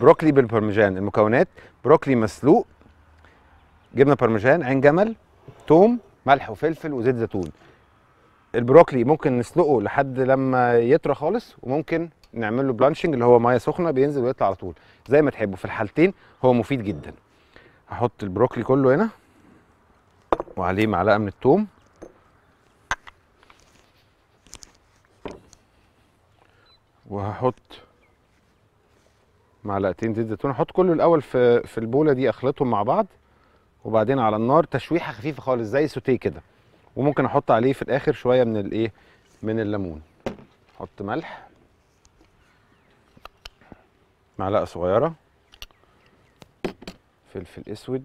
بروكلي بالبرمجان المكونات بروكلي مسلوق جبنه برمجان عين جمل توم ملح وفلفل وزيت زيتون البروكلي ممكن نسلقه لحد لما يطرى خالص وممكن نعمل له بلانشنج اللي هو ميه سخنه بينزل ويطلع على طول زي ما تحبوا في الحالتين هو مفيد جدا هحط البروكلي كله هنا وعليه معلقه من الثوم وهحط معلقتين زيت زيتون احط كله الاول في في البوله دي اخلطهم مع بعض وبعدين على النار تشويحه خفيفه خالص زي سوتيه كده وممكن احط عليه في الاخر شويه من الايه من الليمون احط ملح معلقه صغيره فلفل اسود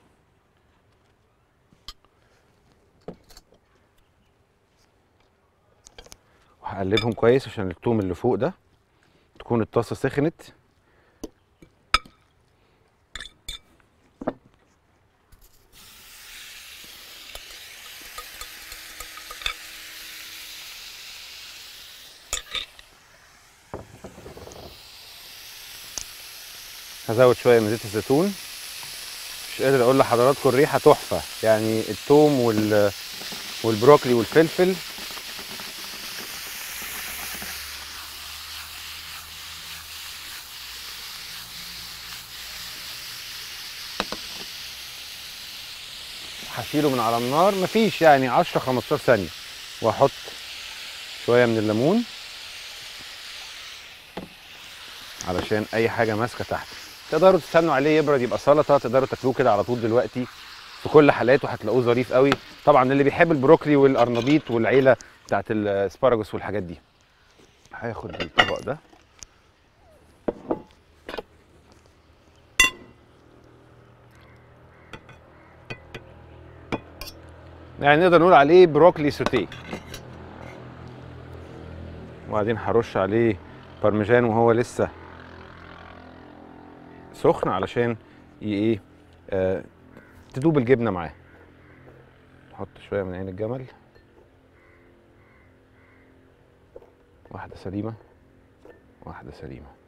وهقلبهم كويس عشان التوم اللي فوق ده تكون الطاسه سخنت هزود شويه من زيت الزيتون مش قادر اقول لحضراتكم الريحه تحفه يعني الثوم وال والبروكلي والفلفل هشيله من على النار مفيش يعني 10 15 ثانيه واحط شويه من الليمون علشان اي حاجه ماسكه تحت تقدروا تستنوا عليه يبرد يبقى سلطه تقدروا تاكلوه كده على طول دلوقتي في كل حالاته هتلاقوه ظريف قوي طبعا اللي بيحب البروكلي والقرنبيط والعيله بتاعت الاسباراجوس والحاجات دي هاخد الطبق ده يعني نقدر نقول عليه بروكلي سوتيه وبعدين هرش عليه بارميجان وهو لسه سخن علشان ي- ايه آه تدوب الجبنه معاه نحط شويه من عين الجمل واحده سليمه واحده سليمه